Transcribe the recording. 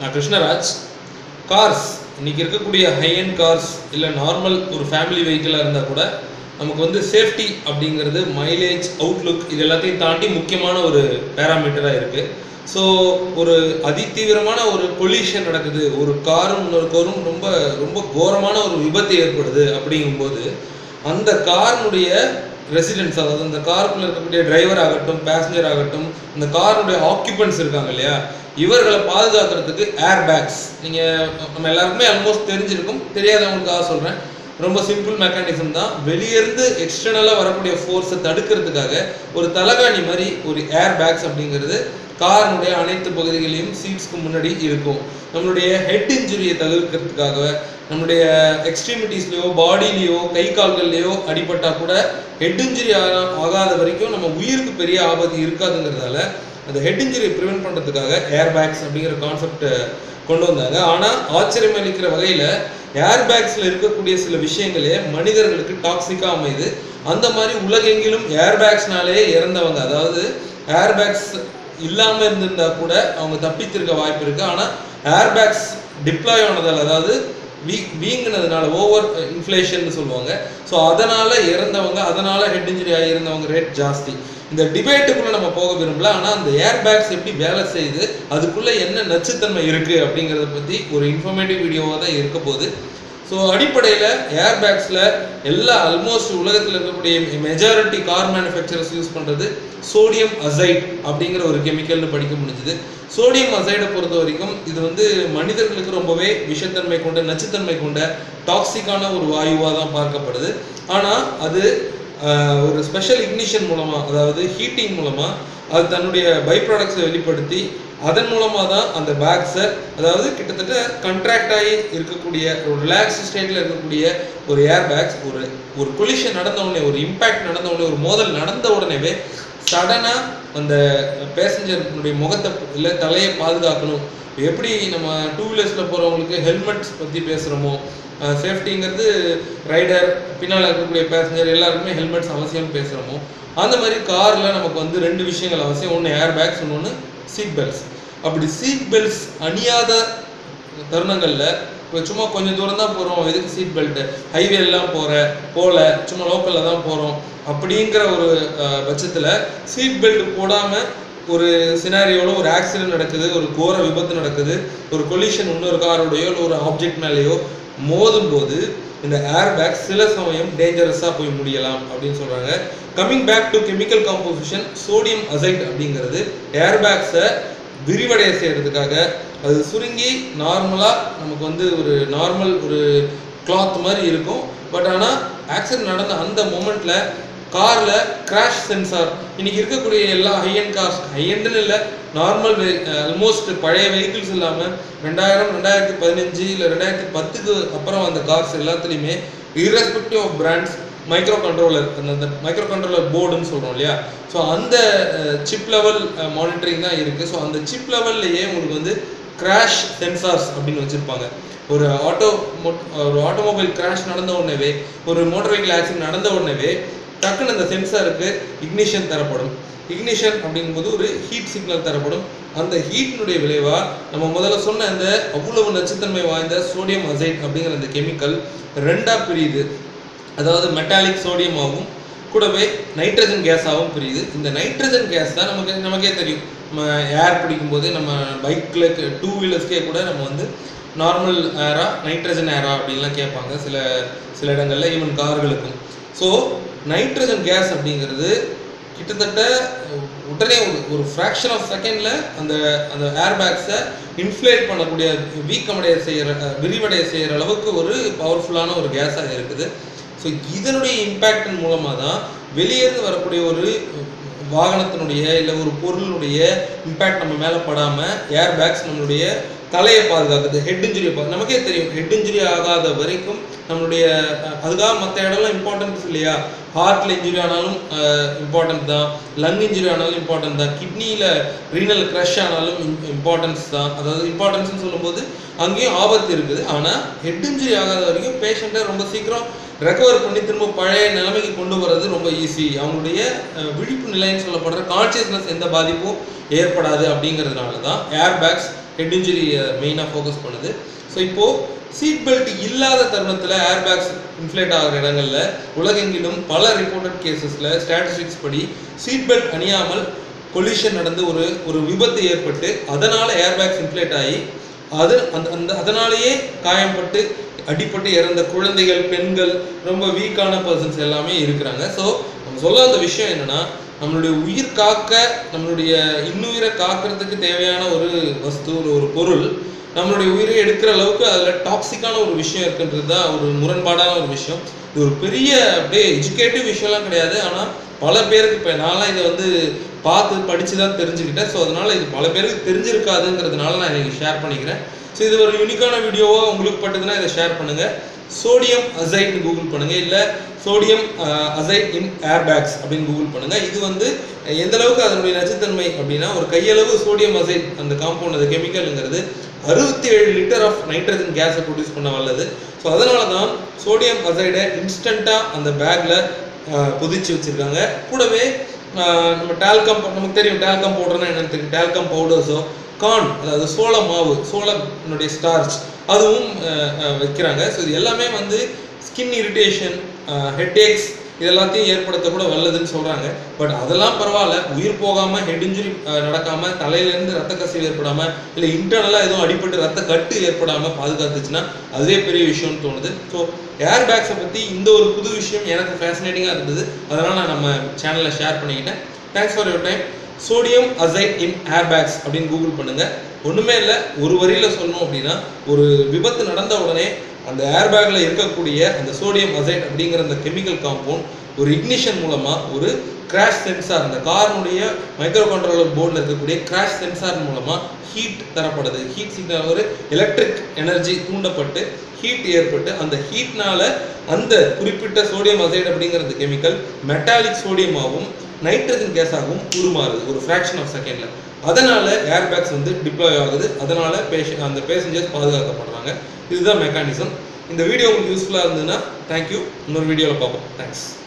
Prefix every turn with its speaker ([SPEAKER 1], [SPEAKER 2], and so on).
[SPEAKER 1] நான் கிருஷ்ணராஜ் கார்ஸ் இன்னைக்கு இருக்கக்கூடிய ஹை அண்ட் கார்ஸ் இல்லை நார்மல் ஒரு ஃபேமிலி வெஹிக்கிளாக இருந்தால் கூட நமக்கு வந்து சேஃப்டி அப்படிங்கிறது மைலேஜ் அவுட்லுக் இது எல்லாத்தையும் தாண்டி முக்கியமான ஒரு பேராமீட்டராக இருக்குது ஸோ ஒரு அதிதீவிரமான ஒரு பொல்யூஷன் நடக்குது ஒரு காரும் இன்னொரு காரும் ரொம்ப ரொம்ப கோரமான ஒரு விபத்து ஏற்படுது அப்படிங்கும்போது அந்த காரினுடைய ரெசிடென்ட்ஸ் அதாவது அந்த காருக்குள்ள இருக்கக்கூடிய டிரைவர் ஆகட்டும் பேசஞ்சர் ஆகட்டும் இந்த காருடைய ஆக்குபென்ட்ஸ் இருக்காங்க இல்லையா இவர்களை பாதுகாக்கிறதுக்கு ஏர் பேக்ஸ் நீங்கள் நம்ம எல்லாருக்குமே ஆல்மோஸ்ட் தெரிஞ்சிருக்கும் தெரியாதவங்களுக்காக சொல்கிறேன் ரொம்ப சிம்பிள் மெக்கானிசம் தான் வெளியிருந்து எக்ஸ்டர்னலாக வரக்கூடிய ஃபோர்ஸை தடுக்கிறதுக்காக ஒரு தலகாணி மாதிரி ஒரு ஏர் பேக்ஸ் அப்படிங்கிறது காரினுடைய அனைத்து பகுதிகளையும் சீட்ஸ்க்கு முன்னாடி இருக்கும் நம்மளுடைய ஹெட் இன்ஜுரியை தவிர்க்கிறதுக்காக நம்மளுடைய எக்ஸ்ட்ரீமிட்டிஸ்லையோ பாடியிலையோ கை கால்கள்லையோ அடிபட்டா கூட ஹெட் இன்ஜுரி ஆகாத வரைக்கும் நம்ம உயிருக்கு பெரிய ஆபத்து இருக்காதுங்கிறதால அந்த ஹெட் இன்ஜுரியை ப்ரிவென்ட் பண்ணுறதுக்காக ஏர் பேக்ஸ் அப்படிங்கிற கான்செப்ட் கொண்டு வந்தாங்க ஆனால் ஆச்சரியம் அளிக்கிற வகையில் ஏர் பேக்ஸில் இருக்கக்கூடிய சில விஷயங்களே மனிதர்களுக்கு டாக்ஸிக்காக அமையுது அந்த மாதிரி உலகெங்கிலும் ஏர் பேக்ஸ்னாலே இறந்தவங்க அதாவது ஏர் பேக்ஸ் இல்லாமல் இருந்திருந்தா கூட அவங்க தப்பித்திருக்க வாய்ப்பு இருக்குது ஆனால் ஏர் பேக்ஸ் டிப்ளாய் ஆனதால் அதாவது வீ வீங்கினதுனால ஓவர் இன்ஃப்ளேஷன் சொல்லுவாங்க ஸோ அதனால் இறந்தவங்க அதனால் ஹெட் இன்ஜுரி ஆகி இருந்தவங்க ரேட் ஜாஸ்தி இந்த டிபேட்டுக்குள்ளே நம்ம போக விரும்பல ஆனால் அந்த ஏர் பேக்ஸ் எப்படி வேலை செய்யுது அதுக்குள்ளே என்ன நச்சுத்தன்மை இருக்குது அப்படிங்கிறத பற்றி ஒரு இன்ஃபர்மேட்டிவ் வீடியோவாக தான் இருக்க போகுது ஸோ அடிப்படையில் ஏர் பேக்ஸில் எல்லா ஆல்மோஸ்ட் உலகத்தில் இருக்கக்கூடிய மெஜாரிட்டி கார் மேனுஃபேக்சரர்ஸ் யூஸ் பண்ணுறது சோடியம் அசைட் அப்படிங்கிற ஒரு கெமிக்கல்னு படிக்க முடிஞ்சுது சோடியம் அசைடை பொறுத்த வரைக்கும் இது வந்து மனிதர்களுக்கு ரொம்பவே விஷத்தன்மை கொண்ட நச்சுத்தன்மை கொண்ட டாக்ஸிக்கான ஒரு வாயுவாக தான் பார்க்கப்படுது ஆனால் அது ஆஹ், ஒரு ஸ்பெஷல் இக்னிஷன் மூலமாக அதாவது ஹீட்டிங் மூலமாக அது தன்னுடைய பை ப்ராடக்ட்ஸை வெளிப்படுத்தி அதன் மூலமாக தான் அந்த பேக்ஸை அதாவது கிட்டத்தட்ட கண்ட்ராக்ட் ஆகி இருக்கக்கூடிய ஒரு ரிலாக்ஸ் ஸ்டேட்டில் இருக்கக்கூடிய ஒரு ஏர் பேக்ஸ் ஒரு ஒரு கொலிஷன் நடந்த உடனே ஒரு இம்பேக்ட் நடந்த உடனே ஒரு மோதல் நடந்த உடனேவே சடனாக அந்த பேசஞ்சருடைய முகத்தை இல்லை தலையை பாதுகாக்கணும் எப்படி நம்ம டூ வீலர்ஸில் போகிறவங்களுக்கு ஹெல்மெட்ஸ் பற்றி பேசுகிறோமோ சேஃப்டிங்கிறது ரைடர் பின்னால் இருக்கக்கூடிய பேசஞ்சர் எல்லாருக்குமே ஹெல்மெட்ஸ் அவசியம் பேசுகிறோமோ அந்த மாதிரி காரில் நமக்கு வந்து ரெண்டு விஷயங்கள் அவசியம் ஒன்று ஏர் பேக்ஸ் இன்னொன்று சீட் பெல்ட்ஸ் அப்படி சீட் பெல்ட்ஸ் அணியாத தருணங்களில் இப்போ சும்மா கொஞ்சம் தூரம் தான் போகிறோம் எதுக்கு சீட் பெல்ட்டு ஹைவேலாம் போகிற போகல சும்மா லோக்கலில் தான் போகிறோம் அப்படிங்கிற ஒரு பட்சத்தில் சீட் பெல்ட் போடாமல் ஒரு சினாரியோவில் ஒரு ஆக்சிடென்ட் நடக்குது ஒரு கோர விபத்து நடக்குது ஒரு கொலிஷன் இன்னொரு காரோடையோ இல்லை ஒரு ஆப்ஜெக்ட் மேலேயோ மோதும் போது இந்த ஏர் பேக் சில சமயம் டேஞ்சரஸாக போய் முடியலாம் அப்படின்னு சொல்கிறாங்க coming back to chemical composition sodium azide அப்படிங்கிறது ஏர் பேக்ஸை விரிவடைய செய்கிறதுக்காக அது சுருங்கி நார்மலாக நமக்கு வந்து ஒரு நார்மல் ஒரு கிளாத் மாதிரி இருக்கும் பட் ஆனால் ஆக்சிடென்ட் நடந்த அந்த மூமெண்ட்டில் காரில் கிராஷ் சென்சார் இன்னைக்கு இருக்கக்கூடிய எல்லா ஹையண்ட் கார்ஸ் ஹையண்டுன்னு இல்லை நார்மல் ஆல்மோஸ்ட் பழைய வெஹிக்கிள்ஸ் இல்லாமல் ரெண்டாயிரம் ரெண்டாயிரத்தி பதினஞ்சு இல்லை ரெண்டாயிரத்தி பத்துக்கு அப்புறம் அந்த கார்ஸ் எல்லாத்துலேயுமே irrespective of brands micro controller அந்த மைக்ரோ கண்ட்ரோலர் போர்டுன்னு சொல்கிறோம் இல்லையா ஸோ அந்த சிப் லெவல் மானிட்டரிங் தான் இருக்குது ஸோ அந்த சிப் லெவல்லையே உங்களுக்கு வந்து கிராஷ் சென்சார்ஸ் அப்படின்னு வச்சுருப்பாங்க ஒரு ஆட்டோ ஒரு ஆட்டோமொபைல் கிராஷ் நடந்த உடனேவே ஒரு மோட்டார் வெஹிக்கிள் ஆக்சிடென்ட் நடந்த உடனேவே டக்குன்னு அந்த சென்சாருக்கு இக்னிஷன் தரப்படும் இக்னிஷன் அப்படிங்கும்போது ஒரு ஹீட் சிக்னல் தரப்படும் அந்த ஹீட்டினுடைய விளைவா நம்ம முதல்ல சொன்ன அந்த அவ்வளவு நச்சுத்தன்மை வாய்ந்த சோடியம் அசைட் அப்படிங்கிற அந்த கெமிக்கல் ரெண்டா பிரியுது அதாவது மெட்டாலிக் சோடியமாகவும் கூடவே நைட்ரஜன் கேஸாகவும் பிரியுது இந்த நைட்ரஜன் கேஸ் தான் நமக்கு நமக்கே தெரியும் நம்ம ஏர் பிடிக்கும்போது நம்ம பைக்கில் டூ வீலர்ஸ்க்கே கூட நம்ம வந்து நார்மல் ஏரா நைட்ரஜன் ஏரா அப்படின்லாம் கேட்பாங்க சில சில இடங்களில் ஈவன் கார்களுக்கும் ஸோ நைட்ரஜன் கேஸ் அப்படிங்கிறது கிட்டத்தட்ட உடனே ஒரு ஒரு ஃப்ராக்ஷன் ஆஃப் செகண்டில் அந்த அந்த ஏர் பேக்ஸை இன்ஃப்ளேட் பண்ணக்கூடிய வீக்கமடைய செய்கிற விரிவடைய செய்கிற அளவுக்கு ஒரு பவர்ஃபுல்லான ஒரு கேஸாக இருக்குது ஸோ இதனுடைய இம்பேக்டின் மூலமாக தான் வெளியேருந்து வரக்கூடிய ஒரு வாகனத்தினுடைய இல்லை ஒரு பொருளுடைய இம்பேக்ட் நம்ம மேலே படாமல் ஏர் பேக்ஸ் நம்மளுடைய தலையை பாதுகாக்குது ஹெட் இன்ஜுரி நமக்கே தெரியும் ஹெட் இன்ஜுரி ஆகாத வரைக்கும் நம்மளுடைய அஹ், அதுக்காக மற்ற இடம்லாம் இம்பார்ட்டன்ஸ் இல்லையா ஹார்ட்ல இன்ஜுரி ஆனாலும் இம்பார்ட்டன்ட் தான் லங் இன்ஜுரி ஆனாலும் இம்பார்ட்டன்ட் தான் கிட்னியில் ரீனல் க்ரஷ் ஆனாலும் இம்பார்ட்டன்ஸ் தான் அதாவது இம்பார்ட்டன்ஸ்னு சொல்லும்போது அங்கேயும் ஆபத்து இருக்குது ஆனால் ஹெட் இன்ஜுரி ஆகாத வரைக்கும் பேஷண்ட்டை ரொம்ப சீக்கிரம் ரெக்கவர் பண்ணி திரும்ப பழைய நிலைமைக்கு கொண்டு வர்றது ரொம்ப ஈஸி அவங்களுடைய அஹ், விழிப்பு நிலைன்னு சொல்லப்படுற கான்சியஸ்னஸ் எந்த பாதிப்பும் ஏற்படாது அப்படிங்கிறதுனால தான் ஏர் பேக்ஸ் ஹெட் இன்ஜுரி மெயினாக ஃபோக்கஸ் பண்ணுது ஸோ இப்போது சீட் பெல்ட் இல்லாத தருணத்தில் ஏர் பேக்ஸ் இன்ஃப்ளேட் ஆகிற இடங்கள்ல உலகெங்கிலும் பல ரிப்போர்ட்டட் கேசஸில் ஸ்டாட்டிஸ்டிக்ஸ் படி சீட் பெல்ட் அணியாமல் கொலிஷன் நடந்து ஒரு ஒரு விபத்து ஏற்பட்டு அதனால் ஏர் பேக்ஸ் இன்ஃப்ளேட் ஆகி அது அந்த அந்த அதனாலேயே காயம்பட்டு அடிபட்டு இறந்த குழந்தைகள் பெண்கள் ரொம்ப வீக்கான பர்சன்ஸ் எல்லாமே இருக்கிறாங்க ஸோ நம்ம சொல்ல அந்த விஷயம் என்னன்னா நம்மளுடைய உயிர் காக்க நம்மளுடைய இன்னுயிரை காக்கிறதுக்கு தேவையான ஒரு வஸ்து ஒரு ஒரு பொருள் நம்மளுடைய உயிரை எடுக்கிற அளவுக்கு அதில் டாக்ஸிக்கான ஒரு விஷயம் இருக்குன்றது தான் ஒரு முரண்பாடான ஒரு விஷயம் இது ஒரு பெரிய அப்படியே எஜுகேட்டிவ் விஷயம்லாம் கிடையாது ஆனால் பல பேருக்கு இப்போ நான்லாம் இதை வந்து பார்த்து படித்து தான் தெரிஞ்சுக்கிட்டேன் ஸோ அதனால இது பல பேருக்கு தெரிஞ்சிருக்காதுங்கிறதுனால நான் இன்னைக்கு ஷேர் பண்ணிக்கிறேன் ஸோ இது ஒரு யூனிக்கான வீடியோவாக உங்களுக்கு பட்டுதுன்னா இதை ஷேர் பண்ணுங்கள் சோடியம் அசைட்னு கூகுள் பண்ணுங்க இல்லை சோடியம் அசைட் இன் ஏர்பேக்ஸ் அப்படின்னு கூகுள் பண்ணுங்க இது வந்து எந்த அளவுக்கு அதனுடைய நச்சுத்தன்மை அப்படின்னா ஒரு கையளவு சோடியம் அசைட் அந்த காம்பவுண்ட் அந்த கெமிக்கலுங்கிறது அறுபத்தி ஏழு லிட்டர் ஆஃப் நைட்ரஜன் கேஸை ப்ரொடியூஸ் பண்ண வல்லது ஸோ அதனால தான் சோடியம் அசைடை இன்ஸ்டண்ட்டாக அந்த பேக்கில் புதிச்சு வச்சுருக்காங்க கூடவே ஆஹ் நம்ம டால்கம் நமக்கு தெரியும் டால்கம் பவுடர்னா என்னன்னு தெரியும் டால்கம் பவுடர்ஸோ கார்ன் அதாவது சோள மாவு சோளனுடைய ஸ்டார்ச் அதுவும் ஆஹ் ஆஹ் வைக்கிறாங்க ஸோ இது எல்லாமே வந்து ஸ்கின் இரிட்டேஷன் ஹெட்ஏக்ஸ் இது எல்லாத்தையும் ஏற்படுத்த கூட வல்லதுன்னு சொல்கிறாங்க பட் அதெல்லாம் பரவாயில்ல உயிர் போகாமல் ஹெட் இன்ஜுரி நடக்காமல் தலையிலேருந்து ரத்த கசிவு ஏற்படாமல் இல்லை இன்டர்னலாக எதுவும் அடிபட்டு ரத்த கட்டு ஏற்படாமல் பாதுகாத்துச்சுன்னா அதுவே பெரிய விஷயம்னு தோணுது ஸோ ஏர் பேக்ஸை பற்றி இந்த ஒரு புது விஷயம் எனக்கு ஃபேசினேட்டிங்காக இருந்தது அதனால் நான் நம்ம சேனலில் ஷேர் பண்ணிக்கிட்டேன் thanks for your time sodium azide in air bags அப்படின்னு கூகுள் பண்ணுங்க ஒன்றுமே இல்லை ஒரு வரியில் சொல்லணும் அப்படின்னா ஒரு விபத்து நடந்த உடனே அந்த ஏர் பேக்ல இருக்கக்கூடிய அந்த சோடியம் அசைட் அப்படிங்கிற அந்த கெமிக்கல் காம்பவுண்ட் ஒரு இக்னிஷன் மூலமா ஒரு கிராஷ் சென்சார் அந்த காரினுடைய மைக்ரோ கண்ட்ரோலர் போர்டில் இருக்கக்கூடிய கிராஷ் சென்சார் மூலமா ஹீட் தரப்படுது ஹீட் சிக்னல் ஒரு எலக்ட்ரிக் எனர்ஜி தூண்டப்பட்டு ஹீட் ஏற்பட்டு அந்த ஹீட்னால அந்த குறிப்பிட்ட சோடியம் அசைட் அப்படிங்கிற அந்த கெமிக்கல் மெட்டாலிக் சோடியமாகவும் நைட்ரஜன் கேஸாகவும் உருமாறுது ஒரு ஃப்ராக்ஷன் ஆஃப் செகண்ட்ல அதனால ஏர் பேக்ஸ் வந்து டிப்ளாய் ஆகுது அதனால பேஷன் அந்த பேசஞ்சர்ஸ் பாதுகாக்கப்படுறாங்க இதுதான் மெக்கானிசம் இந்த வீடியோ உங்களுக்கு யூஸ்ஃபுல்லாக இருந்ததுன்னா தேங்க்யூ இன்னொரு வீடியோவில் பார்ப்போம் தேங்க்ஸ்